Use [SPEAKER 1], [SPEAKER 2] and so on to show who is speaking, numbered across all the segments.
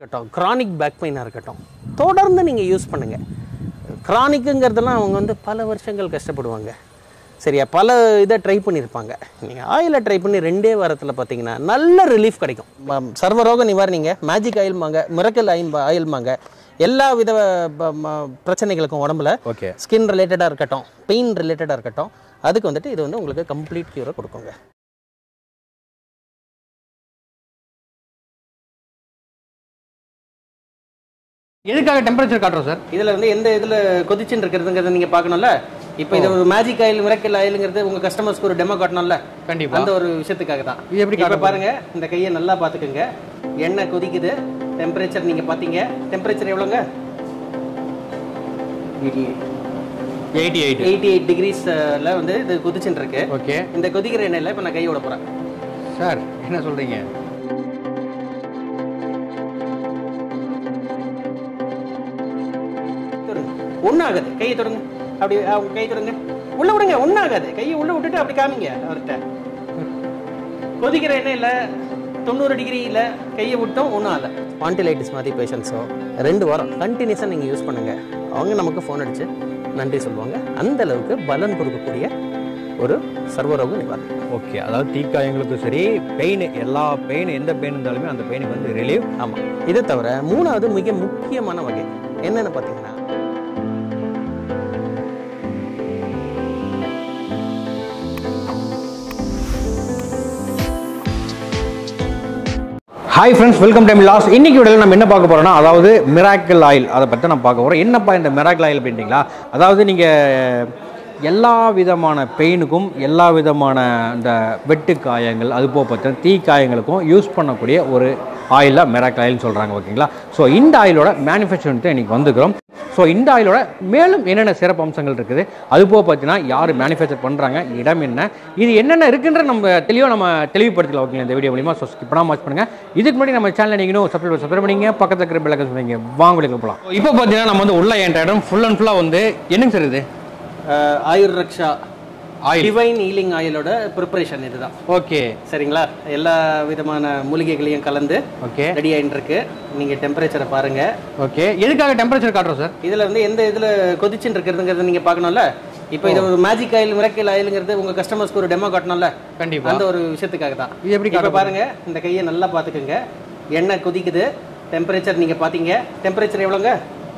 [SPEAKER 1] இருக்கட்டும் chronic back பெயினாக இருக்கட்டும் தொடர்ந்து நீங்கள் யூஸ் பண்ணுங்கள் கிரானிக்குங்கிறதெல்லாம் அவங்க வந்து பல வருஷங்கள் கஷ்டப்படுவாங்க சரியா பல இதை ட்ரை பண்ணியிருப்பாங்க நீங்கள் ஆயிலை ட்ரை பண்ணி ரெண்டே வாரத்தில் பார்த்தீங்கன்னா நல்ல ரிலீஃப் கிடைக்கும் ம- சர்வரோக நிவாரணிங்க மேஜிக் ஆயில்மாங்க மிரக்கல் ஆயில் ஆயில்மாங்க எல்லா வித ப- ம- பிரச்சனைகளுக்கும் உடம்புல
[SPEAKER 2] ஓகே
[SPEAKER 1] ஸ்கின் ரிலேட்டடாக இருக்கட்டும் பெயின் ரிலேட்டடாக இருக்கட்டும் அதுக்கு வந்துட்டு இது வந்து உங்களுக்கு கம்ப்ளீட் க்யூரை கொடுக்குங்க
[SPEAKER 2] எதுக்காக டெம்பரேச்சர் காட்டுறோம் சார்
[SPEAKER 1] இதில் வந்து எந்த இதில் கொதிச்சுன்னு இருக்கிறதுங்கிறத நீங்கள் பார்க்கணும்ல இப்போ இது ஒரு மேஜிக் ஆயில் மிரக்கல் ஆயிலுங்கிறது உங்கள் கஸ்டமர்ஸ்க்கு ஒரு டெமோ காட்டணும்ல
[SPEAKER 2] கண்டிப்பா
[SPEAKER 1] அந்த ஒரு விஷயத்துக்காக தான்
[SPEAKER 2] இது எப்படி
[SPEAKER 1] இப்போ பாருங்க இந்த கையை நல்லா பார்த்துக்குங்க எண்ணெய் கொதிக்குது டெம்பரேச்சர் நீங்கள் பார்த்தீங்க டெம்பரேச்சர் எவ்வளோங்க
[SPEAKER 2] எயிட்டி எயிட்
[SPEAKER 1] எயிட்டி எயிட் டிகிரிஸில் வந்து இது கொதிச்சுன்னு இருக்கு
[SPEAKER 2] ஓகே
[SPEAKER 1] இந்த கொதிக்கிற எண்ணெயில் இப்போ நான் கையை விட போகிறேன்
[SPEAKER 2] சார் என்ன சொல்றீங்க
[SPEAKER 1] ஒன்றும் ஆகாது கையை தொடங்க அப்படி அவங்க கை தொடங்க உள்ள விடுங்க ஒன்றும் ஆகாது கையை உள்ள விட்டுட்டு அப்படி காமிங்க அவர்கிட்ட கொதிக்கிற எண்ணெயில் தொண்ணூறு டிகிரியில் கையை விட்டோம் ஒன்றும் ஆகலை ஸ்பாண்டிலைட்டிஸ் மாதிரி பேஷண்ட்ஸோ ரெண்டு வாரம் கண்டினியூஸாக நீங்கள் யூஸ் பண்ணுங்கள் அவங்க நமக்கு ஃபோன் அடித்து நன்றி சொல்லுவாங்க அந்த அளவுக்கு பலன் கொடுக்கக்கூடிய ஒரு சர்வரோக நிவாரணம்
[SPEAKER 2] ஓகே அதாவது தீக்காயங்களுக்கும் சரி பெயின் எல்லா பெயின் எந்த பெயின் இருந்தாலுமே அந்த பெயினுக்கு வந்து ரிலீவ்
[SPEAKER 1] ஆமாம் இதை தவிர மூணாவது மிக முக்கியமான வகை என்னென்னு பார்த்தீங்கன்னா
[SPEAKER 2] hi friends welcome time loss இன்னைக்கு வீடியோவில் நம்ம என்ன பார்க்க போறோம்னா அதாவது மிராக்கிள் ஆயில் அதை பற்றி நம்ம பார்க்க போகிறோம் என்னப்பா இந்த மிராக்கிள் ஆயில் அப்படின்றீங்களா அதாவது நீங்கள் எல்லா விதமான பெயினுக்கும் எல்லா விதமான இந்த வெட்டு காயங்கள் அது போக பார்த்தா தீ காயங்களுக்கும் யூஸ் பண்ணக்கூடிய ஒரு ஆயிலாக மிராக்கிள் ஆயில்னு சொல்கிறாங்க ஓகேங்களா ஸோ இந்த ஆயிலோட மேனுஃபேக்சரிங் தான் இன்றைக்கி வந்துக்கிறோம் ஸோ இந்த ஆயிலோட மேலும் என்னென்ன சிறப்பு அம்சங்கள் இருக்குது அது போக பார்த்தீங்கன்னா யார் மேனுஃபேக்சர் பண்ணுறாங்க இடம் என்ன இது என்னென்ன இருக்குன்ற நம்ம தெளிவாக நம்ம தெளிவுபடுத்தலாம் ஓகேங்களா இந்த வீடியோ மூலியமாக ஸோ ஸ்கிப் பண்ணாமல் வாட்ச் பண்ணுங்கள் இதுக்கு முன்னாடி நம்ம சேனலை நீங்களும் சப்ஸ்கிரைப் சப்ஸ்கிரைப் பண்ணிங்க பக்கத்தில் இருக்கிற பெல் சொல்லுங்க வாங்க வெளியே போகலாம் இப்போ பார்த்தீங்கன்னா நம்ம வந்து உள்ள என் இடம் ஃபுல் அண்ட் ஃபுல்லாக வந்து என்னங்க சார் இது
[SPEAKER 1] அஹ், Ayur Raksha
[SPEAKER 2] oil
[SPEAKER 1] divine healing ஆயிலோட ப்ரிப்பரேஷன் இதுதான்
[SPEAKER 2] ஓகே
[SPEAKER 1] சரிங்களா எல்லா விதமான மூலிகைகளையும் கலந்து
[SPEAKER 2] ஓகே
[SPEAKER 1] ரெடி ஆயிட்டு இருக்கு நீங்க டெம்பரேச்சரை பாருங்க
[SPEAKER 2] ஓகே எதுக்காக டெம்பரேச்சர் காட்டுறோம் சார்
[SPEAKER 1] இதுல வந்து எந்த இதுல கொதிச்சுட்டு இருக்கிறதுங்கிறத நீங்க பார்க்கணும்ல இப்போ இது ஒரு மேஜிக் ஆயில் மிரக்கல் ஆயிலுங்கிறது உங்க கஸ்டமர்ஸ்க்கு ஒரு டெமோ காட்டணும்ல
[SPEAKER 2] கண்டிப்பாக
[SPEAKER 1] அந்த ஒரு விஷயத்துக்காக தான்
[SPEAKER 2] இது எப்படி
[SPEAKER 1] இப்போ பாருங்க இந்த கையை நல்லா பார்த்துக்குங்க எண்ணெய் கொதிக்குது டெம்பரேச்சர் நீங்க பாத்தீங்க டெம்பரேச்சர் எவ்வளோங்க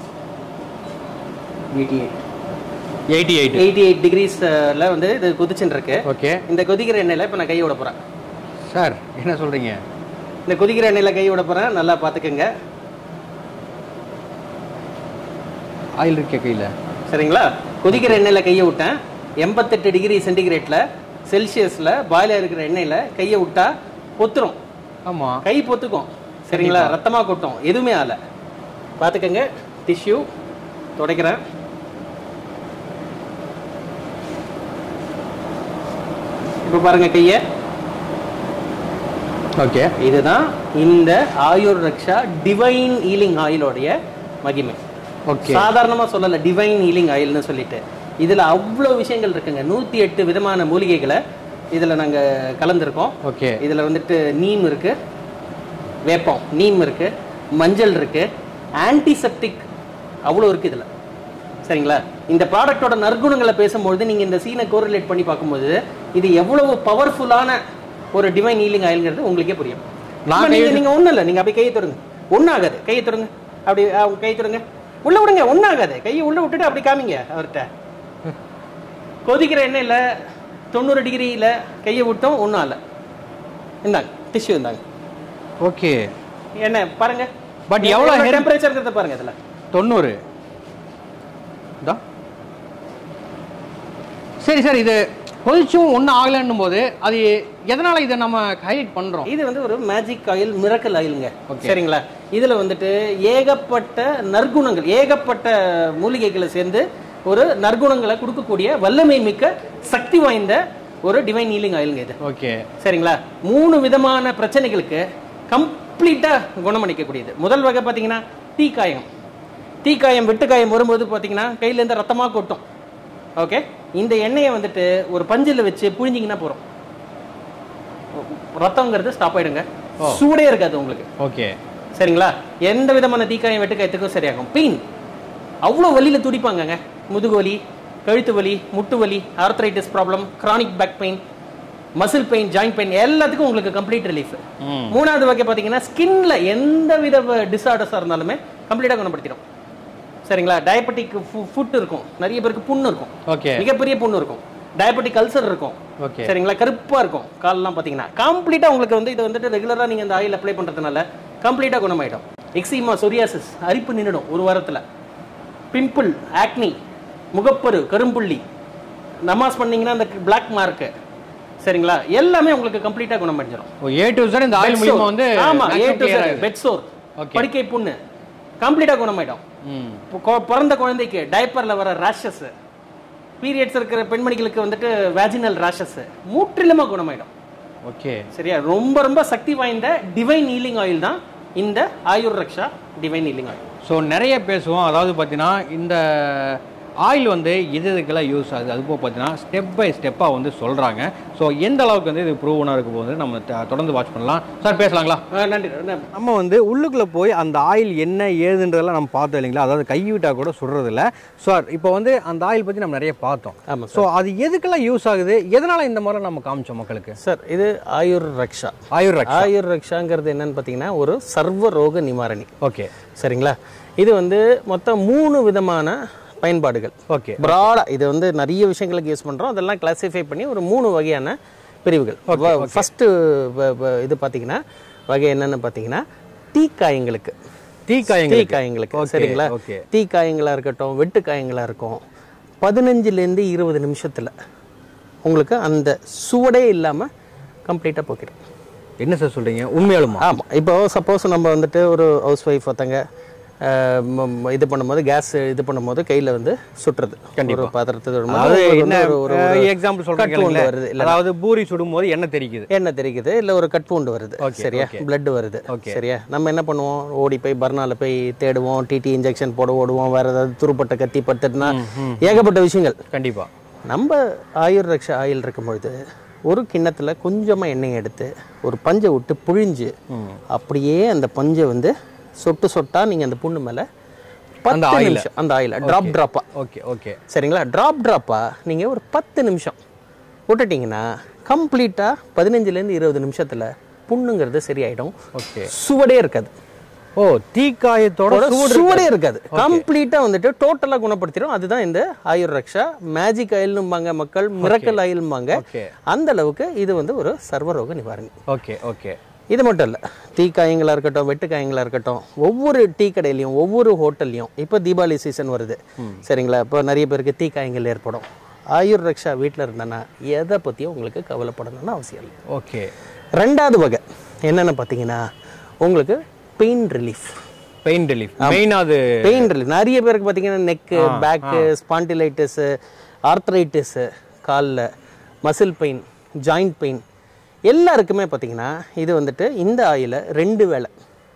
[SPEAKER 2] எயிட்டி எயிட்
[SPEAKER 1] எயிட்டி எயிட் டிகிரிஸ்ல வந்து இது கொதிச்சுட்டு இருக்கு
[SPEAKER 2] ஓகே
[SPEAKER 1] இந்த கொதிக்கிற எண்ணெயில இப்போ நான் கையை விட போறேன்
[SPEAKER 2] சார் என்ன சொல்கிறீங்க
[SPEAKER 1] இந்த கொதிக்கிற எண்ணெயில கை விட போறேன் நல்லா பார்த்துக்குங்க
[SPEAKER 2] ஆயில் இருக்கே கையில்
[SPEAKER 1] சரிங்களா கொதிக்கிற எண்ணெயில கையை விட்டேன் எண்பத்தெட்டு டிகிரி சென்டிகிரேட்ல செல்சியஸ்ல பாயில இருக்கிற எண்ணெயில கையை விட்டா பொத்துரும்
[SPEAKER 2] ஆமாம்
[SPEAKER 1] கை பொத்துக்கும் சரிங்களா ரத்தமா கொட்டும் எதுவுமே ஆகல பார்த்துக்கங்க டிஷ்யூ துடைக்கிறேன் இப்போ பாருங்க கையை
[SPEAKER 2] ஓகே
[SPEAKER 1] இதுதான் இந்த ஆயுர் ரக்ஷா டிவைன் ஹீலிங் ஆயிலோடைய மகிமை
[SPEAKER 2] ஓகே
[SPEAKER 1] சாதாரணமா சொல்லல டிவைன் ஹீலிங் ஆயில்னு சொல்லிட்டு இதுல அவ்வளோ விஷயங்கள் இருக்குங்க நூத்தி எட்டு விதமான மூலிகைகளை இதுல நாங்க கலந்துருக்கோம்
[SPEAKER 2] ஓகே
[SPEAKER 1] இதுல வந்துட்டு நீம் இருக்கு வேப்பம் நீம் இருக்கு மஞ்சள் இருக்கு ஆன்டிசெப்டிக் அவ்வளோ இருக்கு இதுல சரிங்களா இந்த ப்ராடக்ட்டோட நற்குணங்களை பேசும்பொழுது நீங்க இந்த சீனை கோரிலேட் பண்ணி பார்க்கும்போது இது எவ்வளவு பவர்ஃபுல்லான ஒரு டிவைன் ஹீலிங் ஆயில்ங்கிறது உங்களுக்கே புரியும்
[SPEAKER 2] நான்
[SPEAKER 1] இப்ப நீங்க நீங்க ஒண்ணும் இல்லை நீங்க அப்படியே கையை தொடங்க ஒன்றும் ஆகாது கையை தொடங்க அப்படி அவங்க கையை தொடங்க உள்ள விடுங்க ஒன்றும் ஆகாது கையை உள்ள விட்டுட்டு அப்படி காமிங்க அவர்கிட்ட கொதிக்கிற எண்ணெயில் தொண்ணூறு டிகிரியில் கையை விட்டோம் ஒன்றும் ஆகல இந்தாங்க டிஷ்யூ இந்தாங்க
[SPEAKER 2] ஓகே
[SPEAKER 1] என்ன பாருங்க
[SPEAKER 2] But எவ்வளவு health-
[SPEAKER 1] டெம்பரேச்சர் பாருங்க இதுல
[SPEAKER 2] தொண்ணூறு இதா சரி சார் இது கொதிச்சும் ஒன்றும் ஆகலைன்னும் போது அது எதனால இதை நம்ம ஹைலைட் பண்றோம்
[SPEAKER 1] இது வந்து ஒரு மேஜிக் ஆயில் மிரக்கல் ஆயிலுங்க
[SPEAKER 2] Okay.
[SPEAKER 1] சரிங்களா இதுல வந்துட்டு ஏகப்பட்ட நற்குணங்கள் ஏகப்பட்ட மூலிகைகளை சேர்ந்து ஒரு நற்குணங்களை கொடுக்கக்கூடிய வல்லமை மிக்க சக்தி வாய்ந்த ஒரு டிவைன் ஹீலிங் ஆயிலுங்க இது
[SPEAKER 2] ஓகே
[SPEAKER 1] சரிங்களா மூணு விதமான பிரச்சனைகளுக்கு கம்ப்ளீட்டா குணமளிக்கக்கூடியது முதல் வகை பார்த்தீங்கன்னா தீக்காயம் தீக்காயம் வெட்டுக்காயம் வரும்போது பார்த்தீங்கன்னா கையில இருந்து ரத்தமா கொட்டும் ஓகே இந்த எண்ணெயை வந்துட்டு ஒரு பஞ்சில் வச்சு புழிஞ்சிங்கன்னா போறோம் ரத்தங்கிறது ஸ்டாப் ஆயிடுங்க சூடே இருக்காது உங்களுக்கு
[SPEAKER 2] ஓகே
[SPEAKER 1] சரிங்களா எந்த விதமான தீக்காயம் வெட்டுக்காயத்துக்கும் சரியாகும் பெயின் அவ்வளோ வலியில் துடிப்பாங்கங்க முதுகு வலி கழுத்து வலி முட்டு வலி arthritis problem chronic back pain muscle pain joint pain எல்லாத்துக்கும் உங்களுக்கு கம்ப்ளீட் ரிலீஃப் மூணாவது வகை பார்த்தீங்கன்னா ஸ்கின்ல எந்த வித டிசார்டர்ஸாக இருந்தாலுமே கம்ப்ளீட்டாக குணப்படுத்திடும் சரிங்களா டயபெட்டிக் ஃபுட் இருக்கும் நிறைய பேருக்கு புண்ணு இருக்கும்
[SPEAKER 2] ஓகே
[SPEAKER 1] மிகப்பெரிய புண்ணு இருக்கும் டயபெட்டிக் அல்சர் இருக்கும்
[SPEAKER 2] ஓகே
[SPEAKER 1] சரிங்களா கருப்பா இருக்கும் கால்லாம் பார்த்தீங்கன்னா கம்ப்ளீட்டா உங்களுக்கு வந்து இதை வந்துட்டு ரெகுலரா நீங்க இந்த ஆயில் அப்ளை பண்றதுனால கம்ப்ளீட்டா குணமாயிடும் எக்ஸிமா சொரியாசிஸ் அரிப்பு நின்றுடும் ஒரு வாரத்துல பிம்பிள் ஆக்னி முகப்பரு கரும்புள்ளி நமாஸ் பண்ணீங்கன்னா அந்த பிளாக் மார்க் சரிங்களா எல்லாமே உங்களுக்கு கம்ப்ளீட்டா குணமடைஞ்சிடும்
[SPEAKER 2] ஓ ஏ டு Z இந்த ஆயில் மூலியமா வந்து
[SPEAKER 1] ஆமா ஏ
[SPEAKER 2] maximum
[SPEAKER 1] டு
[SPEAKER 2] clear ஆகுது.
[SPEAKER 1] Bed sore
[SPEAKER 2] Okay.
[SPEAKER 1] படுக்கை புண்ணு கம்ப்ளீட்டா குணமாயிடும்
[SPEAKER 2] ம்
[SPEAKER 1] இப்போ கொ- பிறந்த குழந்தைக்கு டைப்பர்ல வர ரேஷஸ் பீரியட்ஸ் இருக்கிற பெண்மணிகளுக்கு வந்துட்டு வேஜினல் ரேஷஸ் முற்றிலுமா குணமாயிடும்
[SPEAKER 2] ஓகே
[SPEAKER 1] சரியா ரொம்ப ரொம்ப சக்தி வாய்ந்த டிவைன் ஹீலிங் ஆயில் தான் இந்த Ayur Raksha divine healing oil
[SPEAKER 2] so நிறைய பேசுவோம் அதாவது பார்த்தீங்கன்னா இந்த ஆயில் வந்து எது எதுக்கெல்லாம் யூஸ் ஆகுது அது போக பார்த்தீங்கன்னா ஸ்டெப் பை ஸ்டெப்பாக வந்து சொல்கிறாங்க ஸோ எந்த அளவுக்கு வந்து இது ப்ரூவனாக இருக்க போது நம்ம த- தொடர்ந்து வாட்ச் பண்ணலாம் சார் பேசலாங்களா
[SPEAKER 1] நன்றி நன்றி.
[SPEAKER 2] நம்ம வந்து உள்ளுக்குள்ளே போய் அந்த ஆயில் என்ன ஏதுன்றதெல்லாம் நம்ம பார்த்தோம் இல்லைங்களா அதாவது கை விட்டா கூட சுடுறது இல்லை சார் இப்போ வந்து அந்த ஆயில் பற்றி நம்ம நிறைய பார்த்தோம்
[SPEAKER 1] ஆமா
[SPEAKER 2] ஸோ அது எதுக்கெல்லாம் யூஸ் ஆகுது எதனால் இந்த மாதிரி நம்ம காமிச்சோம் மக்களுக்கு
[SPEAKER 1] சார் இது ஆயுர் ரக்ஷா
[SPEAKER 2] ஆயுர் ரக்ஷா
[SPEAKER 1] ஆயுர் ரக்ஷாங்கிறது என்னன்னு பார்த்தீங்கன்னா ஒரு சர்வ ரோக நிவாரணி
[SPEAKER 2] ஓகே
[SPEAKER 1] சரிங்களா இது வந்து மொத்தம் மூணு விதமான பயன்பாடுகள்
[SPEAKER 2] ஓகே
[SPEAKER 1] ப்ராடா இது வந்து நிறைய விஷயங்களுக்கு யூஸ் பண்றோம் அதெல்லாம் கிளாசிஃபை பண்ணி ஒரு மூணு வகையான பிரிவுகள் ஃபர்ஸ்ட் இது பார்த்தீங்கன்னா வகை என்னன்னு பார்த்தீங்கன்னா தீக்காயங்களுக்கு
[SPEAKER 2] தீக்காயங்கள்
[SPEAKER 1] தீக்காயங்களுக்கு
[SPEAKER 2] Okay,
[SPEAKER 1] சரிங்களா
[SPEAKER 2] okay.
[SPEAKER 1] தீக்காயங்களா இருக்கட்டும் வெட்டு காயங்களா இருக்கும் பதினஞ்சுலேருந்து இருபது நிமிஷத்துல உங்களுக்கு அந்த சுவடே இல்லாம கம்ப்ளீட்டாக போக்கிடும்
[SPEAKER 2] என்ன சார் சொல்கிறீங்க உண்மையாலுமா
[SPEAKER 1] ஆமாம் இப்போ சப்போஸ் நம்ம வந்துட்டு ஒரு ஹவுஸ் ஒய்ஃப் ஒருத்தங்க அஹ், ம- ம- இது பண்ணும்போது கேஸ் இது பண்ணும்போது கையில வந்து சுட்டுறது ஒரு பாத்திரத்தை தொடும்போது
[SPEAKER 2] அதாவது
[SPEAKER 1] உங்களுக்கு
[SPEAKER 2] என்ன
[SPEAKER 1] வந்து ஒரு ஒரு
[SPEAKER 2] எக்ஸாம்பிள்
[SPEAKER 1] கட் wound
[SPEAKER 2] சொல்றீங்க
[SPEAKER 1] வருது இல்ல
[SPEAKER 2] அதாவது பூரி சுடும்போது எண்ணெய் தெரிக்குது
[SPEAKER 1] எண்ணெய் தெரிக்குது இல்ல ஒரு கட் பூண்டு வருது சரியா blood வருது சரியா நம்ம என்ன பண்ணுவோம் ஓடி போய் பர்னால போய் தேடுவோம் டிடி இன்ஜெக்ஷன் போட ஓடுவோம் வேற ஏதாவது துருப்பட்ட கத்தி பத்துட்டுனா ஏகப்பட்ட விஷயங்கள்
[SPEAKER 2] கண்டிப்பா
[SPEAKER 1] நம்ம ஆயுர் ரக்ஷா ஆயில் இருக்கும் பொழுது ஒரு கிண்ணத்துல கொஞ்சமா எண்ணெய் எடுத்து ஒரு பஞ்சை விட்டு புழிஞ்சு அப்படியே அந்த பஞ்சை வந்து சொட்டு சொட்டா நீங்க அந்த புண்ணு மேல பத்து
[SPEAKER 2] oil-அ.
[SPEAKER 1] நிமிஷம் அந்த ஆயில டிராப் டிராப்பா
[SPEAKER 2] ஓகே ஓகே
[SPEAKER 1] சரிங்களா டிராப் டிராப்பா நீங்க ஒரு பத்து நிமிஷம் விட்டுட்டீங்கன்னா கம்ப்ளீட்டா பதினஞ்சுலேருந்து இருபது நிமிஷத்துல புண்ணுங்கிறது சரியாயிடும்
[SPEAKER 2] ஓகே
[SPEAKER 1] சுவடே இருக்காது
[SPEAKER 2] ஓ தீக்காயத்தோட சூடு
[SPEAKER 1] சுவடே இருக்காது கம்ப்ளீட்டா வந்துட்டு டோட்டலா குணப்படுத்திடும் அதுதான் இந்த ஆயுர் ரக்ஷா மேஜிக் ஆயில்னும்பாங்க மக்கள் மிரக்கல் ஆயில்பாங்க
[SPEAKER 2] ஓகே
[SPEAKER 1] அந்த அளவுக்கு இது வந்து ஒரு சர்வரோக நிவாரணி
[SPEAKER 2] ஓகே ஓகே
[SPEAKER 1] இது மட்டும் இல்லை டீ காயங்களா இருக்கட்டும் வெட்டு காயங்களா இருக்கட்டும் ஒவ்வொரு டீ கடையிலையும் ஒவ்வொரு ஹோட்டல்லையும் இப்போ தீபாவளி சீசன் வருது சரிங்களா இப்போ நிறைய பேருக்கு தீ காயங்கள் ஏற்படும் ஆயுர் ரக்ஷா வீட்டில் இருந்தேன்னா எதை பற்றியும் உங்களுக்கு கவலைப்படணும்னு அவசியம் இல்லை
[SPEAKER 2] ஓகே
[SPEAKER 1] ரெண்டாவது வகை என்னென்னு பார்த்தீங்கன்னா உங்களுக்கு pain relief
[SPEAKER 2] pain relief main அது
[SPEAKER 1] பெயின் ரிலீஃப் நிறைய பேருக்கு பார்த்தீங்கன்னா நெக்கு பேக்கு ஸ்பாண்டிலைட்டிஸு ஆர்த்ரைட்டிஸு காலில் மசில் பெயின் ஜாயிண்ட் பெயின் எல்லாருக்குமே பார்த்தீங்கன்னா இது வந்துட்டு இந்த ஆயிலை ரெண்டு வேளை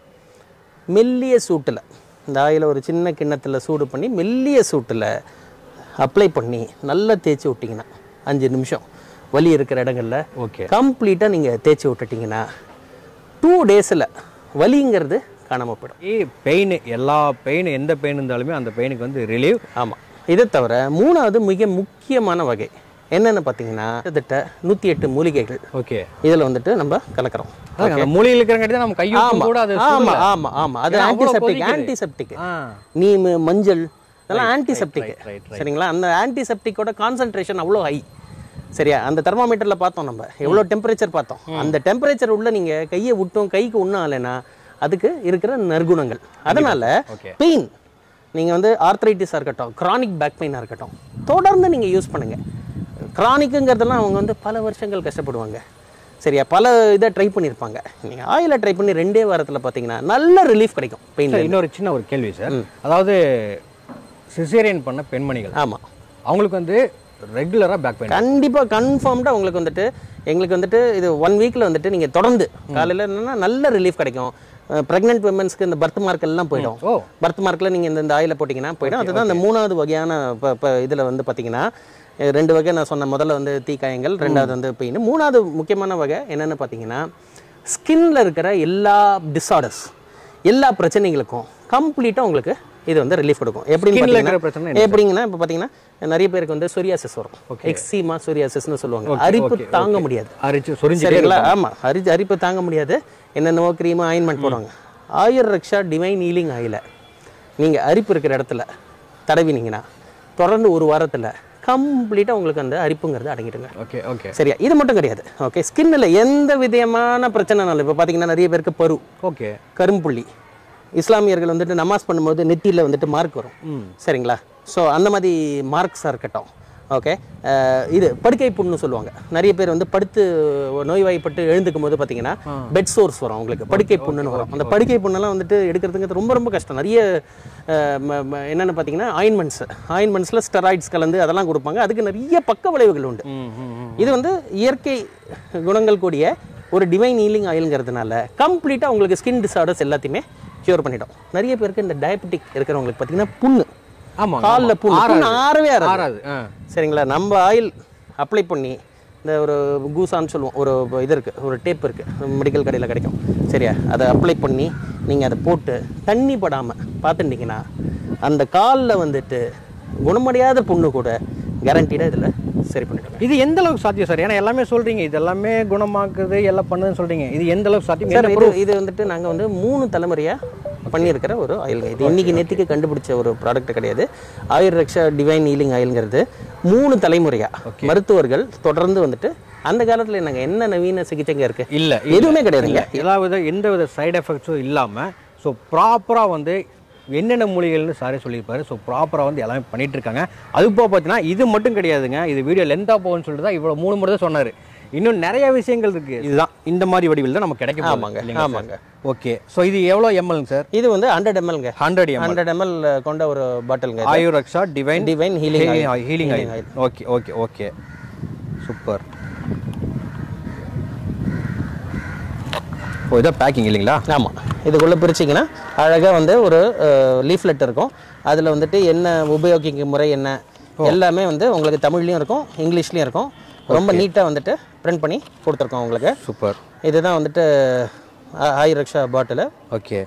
[SPEAKER 1] மெல்லிய சூட்டில் இந்த ஆயிலை ஒரு சின்ன கிண்ணத்தில் சூடு பண்ணி மெல்லிய சூட்டில் அப்ளை பண்ணி நல்லா தேய்ச்சி விட்டிங்கன்னா அஞ்சு நிமிஷம் வலி இருக்கிற இடங்கள்ல
[SPEAKER 2] ஓகே
[SPEAKER 1] கம்ப்ளீட்டாக நீங்கள் தேய்ச்சி விட்டுட்டிங்கன்னா டூ டேஸில் வலிங்கிறது காணாமல் போயிடும்
[SPEAKER 2] ஏ பெயின் எல்லா பெயின் எந்த பெயின் இருந்தாலுமே அந்த பெயினுக்கு வந்து ரிலீவ்
[SPEAKER 1] ஆமாம் இதை தவிர மூணாவது மிக முக்கியமான வகை என்னென்னு பார்த்தீங்கன்னா கிட்டத்தட்ட நூற்றி எட்டு மூலிகைகள்
[SPEAKER 2] ஓகே
[SPEAKER 1] இதில் வந்துட்டு நம்ம கலக்கிறோம்
[SPEAKER 2] அந்த மூலையில் இருக்கிறங்காட்டி தான் நம்ம கையும் கூட அது
[SPEAKER 1] ஆமா ஆமா ஆமா அது
[SPEAKER 2] ஏன்னா அவ்வளவு
[SPEAKER 1] ஆன்டிசெப்டிக்
[SPEAKER 2] கொதிக்குது.
[SPEAKER 1] ஆன்டிசெப்டிக்
[SPEAKER 2] ஆ
[SPEAKER 1] நீம் மஞ்சள் இதெல்லாம் ஆன்டிசெப்டிக்
[SPEAKER 2] right, right,
[SPEAKER 1] சரிங்களா அந்த ஆன்டிசெப்டிக்கோட கான்சென்ட்ரேஷன் அவ்வளோ ஹை சரியா அந்த தெர்மாமீட்டர்ல பார்த்தோம் நம்ம எவ்வளோ டெம்பரேச்சர் பார்த்தோம் அந்த டெம்பரேச்சர் உள்ள நீங்க கையை விட்டும் கைக்கு ஒன்றும் ஆகலைன்னா அதுக்கு இருக்கிற நற்குணங்கள் அதனால
[SPEAKER 2] Okay.
[SPEAKER 1] பெயின் நீங்க வந்து ஆர்த்ரைட்டிஸாக இருக்கட்டும் கிரானிக் பேக் பெயினாக இருக்கட்டும் தொடர்ந்து நீங்க யூஸ் பண்ணுங்க கிரானிக்குங்கிறதெல்லாம் அவங்க வந்து பல வருஷங்கள் கஷ்டப்படுவாங்க சரியா பல இதை ட்ரை பண்ணியிருப்பாங்க நீங்க ஆயிலை ட்ரை பண்ணி ரெண்டே வாரத்துல பார்த்தீங்கன்னா நல்ல ரிலீஃப் கிடைக்கும் பெயின்
[SPEAKER 2] சார் இன்னொரு சின்ன ஒரு கேள்வி சார் அதாவது சிசேரியன் பண்ண பெண்மணிகள்
[SPEAKER 1] ஆமா
[SPEAKER 2] அவங்களுக்கு வந்து ரெகுலராக பேக் பெயின்
[SPEAKER 1] கண்டிப்பா கன்ஃபார்ம்டா உங்களுக்கு வந்துட்டு எங்களுக்கு வந்துட்டு இது ஒன் வீக்ல வந்துட்டு நீங்க தொடர்ந்து காலையில என்னன்னா நல்ல ரிலீஃப் கிடைக்கும் பிரெக்னென்ட் விமன்ஸ்க்கு இந்த பர்த் மார்க் எல்லாம் போயிடும்
[SPEAKER 2] ஓ
[SPEAKER 1] பர்த் மார்க்ல நீங்க இந்த இந்த ஆயில போட்டிங்கன்னா போயிடும் அதுதான் அந்த மூணாவது வகையான இப்போ இப்போ இதில் வந்து பார்த்தீங்கன்னா அஹ் ரெண்டு வகை நான் சொன்ன முதல்ல வந்து தீக்காயங்கள் ரெண்டாவது வந்து பெயின் மூணாவது முக்கியமான வகை என்னன்னு பார்த்தீங்கன்னா ஸ்கின்ல இருக்கிற எல்லா டிஸார்டர்ஸ் எல்லா பிரச்சனைகளுக்கும் கம்ப்ளீட்டாக உங்களுக்கு இது வந்து ரிலீஃப் கொடுக்கும் எப்படின்னு
[SPEAKER 2] Skin ல இருக்கிற
[SPEAKER 1] பார்த்தீங்கன்னா
[SPEAKER 2] பிரச்சனை
[SPEAKER 1] எப்படிங்கன்னா இப்போ பார்த்தீங்கன்னா நிறைய பேருக்கு வந்து சொரியாசிஸ் வரும் எக்ஸிமா சொரியாசிஸ்னு சொல்லுவாங்க அரிப்பு தாங்க முடியாது
[SPEAKER 2] அரிச்சு சொரிஞ்சிட்டே
[SPEAKER 1] சரிங்களா ஆமா அரி அரிப்பு தாங்க முடியாது என்னென்னவோ க்ரீம் ஆயின்மெண்ட் போடுவாங்க ஆயுர் ரக்ஷா டிவைன் ஹீலிங் ஆயில நீங்க அரிப்பு இருக்கிற இடத்துல தடவினீங்கன்னா தொடர்ந்து ஒரு வாரத்துல கம்ப்ளீட்டா உங்களுக்கு அந்த அரிப்புங்கிறது அடங்கிடுங்க
[SPEAKER 2] ஓகே ஓகே
[SPEAKER 1] சரியா இது மட்டும் கிடையாது ஓகே ஸ்கின்னில் எந்த விதமான பிரச்சனைனாலும் இப்போ பார்த்தீங்கன்னா நிறைய பேருக்கு பரு
[SPEAKER 2] ஓகே
[SPEAKER 1] கரும்புள்ளி இஸ்லாமியர்கள் வந்துட்டு நமாஸ் பண்ணும்போது நெத்தியில் வந்துட்டு மார்க் வரும் சரிங்களா ஸோ அந்த மாதிரி மார்க்ஸாக இருக்கட்டும் ஓகே இது படுக்கை புண்ணுன்னு சொல்லுவாங்க நிறைய பேர் வந்து படுத்து நோய்வாய்ப்பட்டு எழுந்துக்கும் போது பார்த்தீங்கன்னா பெட் சோர்ஸ் வரும் அவங்களுக்கு படுக்கை புண்ணுன்னு வரும் அந்த படுக்கை புண்ணெல்லாம் வந்துட்டு எடுக்கிறதுங்கிறது ரொம்ப ரொம்ப கஷ்டம் நிறைய அஹ், ம- ம- என்னென்னு பார்த்தீங்கன்னா ஆயின்மெண்ட்ஸ் ஆயின்மெண்ட்ஸில் ஸ்டெராய்ட்ஸ் கலந்து அதெல்லாம் கொடுப்பாங்க அதுக்கு நிறைய பக்க விளைவுகள் உண்டு இது வந்து இயற்கை குணங்கள் கூடிய ஒரு டிவைன் ஹீலிங் ஆயிலுங்கிறதுனால கம்ப்ளீட்டாக உங்களுக்கு ஸ்கின் டிசார்டர்ஸ் எல்லாத்தையுமே க்யூர் பண்ணிடும் நிறைய பேருக்கு இந்த டயபெட்டிக் இருக்கிறவங்களுக்கு பார்த்தீங்கன்னா புண்ணு
[SPEAKER 2] ஆமா
[SPEAKER 1] காலில் புண்ணு புண்ணு ஆறவே ஆறாது
[SPEAKER 2] ஆறாது ஆ
[SPEAKER 1] சரிங்களா நம்ம ஆயில் அப்ளை பண்ணி இந்த ஒரு கூசான்னு சொல்லுவோம் ஒரு இது இருக்குது ஒரு டேப் இருக்குது மெடிக்கல் கடையில் கிடைக்கும் சரியா அதை அப்ளை பண்ணி நீங்கள் அதை போட்டு தண்ணி படாமல் பார்த்துட்டிங்கன்னா அந்த காலில் வந்துட்டு குணமடையாத புண்ணு கூட கேரண்டீடாக இதில் சரி பண்ணிடுங்க
[SPEAKER 2] இது எந்த அளவுக்கு சாத்தியம் சார் ஏன்னா எல்லாமே சொல்றீங்க இது எல்லாமே குணமாக்குது எல்லாம் பண்ணுதுன்னு சொல்றீங்க இது எந்த அளவுக்கு சாத்தியம்
[SPEAKER 1] சார்
[SPEAKER 2] என்ன
[SPEAKER 1] இது இது வந்துட்டு நாங்கள் வந்து மூணு தலைமுறையாக பண்ணியிருக்கிற ஒரு ஆயில்ங்க இது இன்னைக்கு நேற்றுக்கு கண்டுபிடிச்ச ஒரு ப்ராடக்ட் கிடையாது ஆயுர் ரக்ஷா டிவைன் ஹீலிங் ஆயில்ங்கிறது மூணு தலைமுறையா மருத்துவர்கள் தொடர்ந்து வந்துட்டு அந்த காலத்துல நாங்கள் என்ன நவீன சிகிச்சைங்க இருக்கு
[SPEAKER 2] இல்ல
[SPEAKER 1] எதுவுமே கிடையாதுங்க
[SPEAKER 2] ஏதாவது எந்த வித சைடு எஃபெக்ட்ஸும் இல்லாமல் ஸோ ப்ராப்பராக வந்து என்னென்ன மூலிகைகள்னு சாரே சொல்லியிருப்பாரு ஸோ ப்ராப்பராக வந்து எல்லாமே பண்ணிட்டு இருக்காங்க அது போக பார்த்தீங்கன்னா இது மட்டும் கிடையாதுங்க இது வீடியோ லென்த்தாக போகும்னு சொல்லிட்டு தான் இவ்வளோ மூணு மட்டும் தான் சொன்னார் இன்னும் நிறைய விஷயங்கள் இருக்கு இதுதான் இந்த மாதிரி வடிவில் தான் நமக்கு கிடைக்கும்
[SPEAKER 1] ஆமாங்க, ஆமாங்க.
[SPEAKER 2] ஓகே ஸோ இது எவ்வளோ எம்எல்ங்க சார்
[SPEAKER 1] இது வந்து ஹண்ட்ரட் எம்எல்ங்க
[SPEAKER 2] ஹண்ட்ரட் எம்எல்
[SPEAKER 1] ஹண்ட்ரட் எம்எல் கொண்ட ஒரு பாட்டிலுங்க
[SPEAKER 2] Ayur Raksha divine
[SPEAKER 1] divine healing
[SPEAKER 2] healing oil okay okay okay super ஓ இதான் பேக்கிங் இல்லைங்களா
[SPEAKER 1] ஆமாம் இதுக்குள்ளே பிரிச்சிங்கன்னா அழகாக வந்து ஒரு லீஃப்லெட் இருக்கும் அதில் வந்துட்டு என்ன உபயோகிக்கும் முறை என்ன எல்லாமே வந்து உங்களுக்கு தமிழ்லையும் இருக்கும் இங்கிலீஷ்லேயும் இருக்கும் ரொம்ப நீட்டாக வந்துட்டு பிரிண்ட் பண்ணி கொடுத்துருக்கோம் உங்களுக்கு
[SPEAKER 2] சூப்பர்
[SPEAKER 1] இதுதான் வந்துட்டு ஆ- ஆயிரம் Raksha bottle
[SPEAKER 2] okay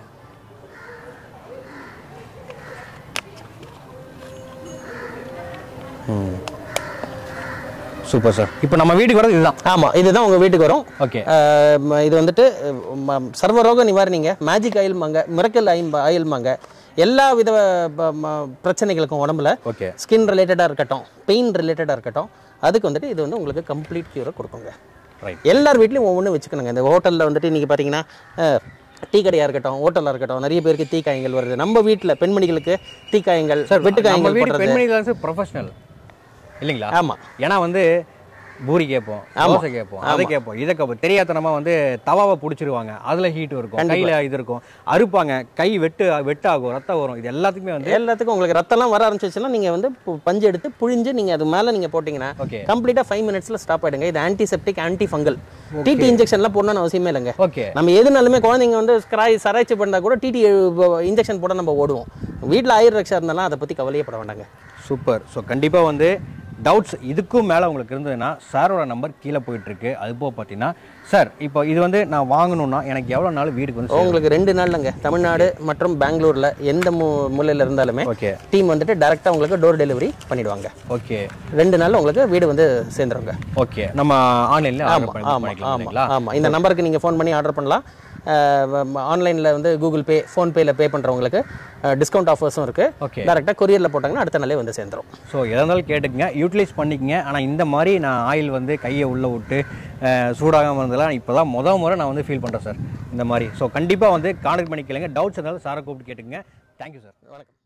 [SPEAKER 2] super sir இப்போ நம்ம வீட்டுக்கு வரது இதுதான்
[SPEAKER 1] ஆமாம் இதுதான் உங்கள் வீட்டுக்கு வரும்
[SPEAKER 2] ஓகே
[SPEAKER 1] அஹ், ம- இது வந்துட்டு ம- சர்வரோக நிவாரணிங்க மேஜிக் ஆயில்மாங்க மிரக்கல் ஆயில் ஆயில்மாங்க எல்லா வித ப- ம- பிரச்சனைகளுக்கும் உடம்புல
[SPEAKER 2] ஓகே
[SPEAKER 1] ஸ்கின் ரிலேட்டடாக இருக்கட்டும் பெயின் ரிலேட்டடாக இருக்கட்டும் அதுக்கு வந்துட்டு இது வந்து உங்களுக்கு கம்ப்ளீட் க்யூரை கொடுக்குங்க
[SPEAKER 2] ரைட்
[SPEAKER 1] எல்லார் வீட்லையும் ஒவ்வொன்று வச்சுக்கணுங்க இந்த ஹோட்டலில் வந்துட்டு இன்றைக்கி பார்த்தீங்கன்னா அஹ், டீ கடையாக இருக்கட்டும் ஹோட்டலாக இருக்கட்டும் நிறைய பேருக்கு தீக்காயங்கள் வருது நம்ம வீட்டில் பெண்மணிகளுக்கு தீக்காயங்கள்
[SPEAKER 2] நம்ம
[SPEAKER 1] வெட்டுக்காயங்கள்
[SPEAKER 2] வீட்டு
[SPEAKER 1] போடுறது
[SPEAKER 2] பெண்மணிகள் தான் ப்ரொஃபஷனல் இல்லைங்களா
[SPEAKER 1] ஆமாம்
[SPEAKER 2] ஏன்னா வந்து பூரி கேட்போம் தோசை கேட்போம் அதை கேட்போம் இதை கேட்போம் தெரியாதனமா வந்து தவாவை பிடிச்சிருவாங்க அதுல ஹீட் இருக்கும் கையில இது இருக்கும் அறுப்பாங்க கை வெட்டு வெட்டாகும் ரத்தம் வரும் இது எல்லாத்துக்குமே வந்து
[SPEAKER 1] எல்லாத்துக்கும் உங்களுக்கு ரத்தம்லாம் வர ஆரம்பிச்சிச்சுன்னா நீங்கள் வந்து பு- பஞ்சு எடுத்து புழிஞ்சு நீங்கள் அது மேலே நீங்கள் போட்டிங்கன்னா
[SPEAKER 2] ஓகே
[SPEAKER 1] கம்ப்ளீட்டாக ஃபைவ் மினிட்ஸில் ஸ்டாப் ஆயிடுங்க இது ஆன்டிசெப்டிக் ஆன்டி ஃபங்கல் டிடி இன்ஜெக்ஷன்லாம் போடணும்னு அவசியமே இல்லைங்க
[SPEAKER 2] ஓகே
[SPEAKER 1] நம்ம எதுனாலுமே குழந்தைங்க வந்து ஸ்க்ராய் சராய்ச்சி பண்ணால் கூட டிடி இன்ஜெக்ஷன் போட நம்ம ஓடுவோம் வீட்டில் ஆயிரம் ரக்ஷா இருந்தாலும் அதை பற்றி கவலையே பட வேண்டாங்க
[SPEAKER 2] சூப்பர் ஸோ கண்டிப்பாக வந்து டவுட்ஸ் இதுக்கும் மேலே உங்களுக்கு இருந்ததுன்னா சாரோட நம்பர் கீழே போயிட்டு இருக்கு அது போக பார்த்தீங்கன்னா சார் இப்போ இது வந்து நான் வாங்கணும்னா எனக்கு எவ்வளோ நாள் வீட்டுக்கு வந்து சேரும்?
[SPEAKER 1] உங்களுக்கு ரெண்டு நாள்லங்க தமிழ்நாடு மற்றும் பெங்களூரில் எந்த மூ மூலையில் இருந்தாலுமே
[SPEAKER 2] ஓகே
[SPEAKER 1] டீம் வந்துட்டு டேரெக்டாக உங்களுக்கு டோர் டெலிவரி பண்ணிடுவாங்க
[SPEAKER 2] ஓகே
[SPEAKER 1] ரெண்டு நாள்ல உங்களுக்கு வீடு வந்து சேர்ந்துருங்க
[SPEAKER 2] ஓகே நம்ம ஆன்லைனில் ஆர்டர்
[SPEAKER 1] ஆமாம்
[SPEAKER 2] பண்ணி
[SPEAKER 1] ஆமாம்
[SPEAKER 2] பண்ணிக்கலாம்
[SPEAKER 1] ஆமாம்
[SPEAKER 2] இல்லைங்களா
[SPEAKER 1] ஆமாம் இந்த நம்பருக்கு நீங்கள் ஃபோன் பண்ணி ஆர்டர் பண்ணலாம் ஆன்லைனில் வந்து கூகுள் பே ஃபோன்பேயில் பே பண்ணுறவங்களுக்கு டிஸ்கவுண்ட் ஆஃபர்ஸும் இருக்குது
[SPEAKER 2] ஓகே
[SPEAKER 1] டேரெக்டாக கொரியரில் போட்டாங்கன்னா அடுத்த நாளே வந்து சேர்ந்துரும்
[SPEAKER 2] ஸோ எதாக இருந்தாலும் கேட்டுக்கங்க யூட்டிலைஸ் பண்ணிக்கங்க ஆனால் இந்த மாதிரி நான் ஆயில் வந்து கையை உள்ளே விட்டு அஹ், சூடாகாம இருந்ததெல்லாம் இப்போ தான் முத முறை நான் வந்து ஃபீல் பண்ணுறேன் சார் இந்த மாதிரி ஸோ கண்டிப்பாக வந்து கான்டாக்ட் பண்ணி கேளுங்க டவுட்ஸ் இருந்தாலும் சாரை கூப்பிட்டு கேட்டுக்கங்க தேங்க்யூ சார்
[SPEAKER 1] வணக்கம்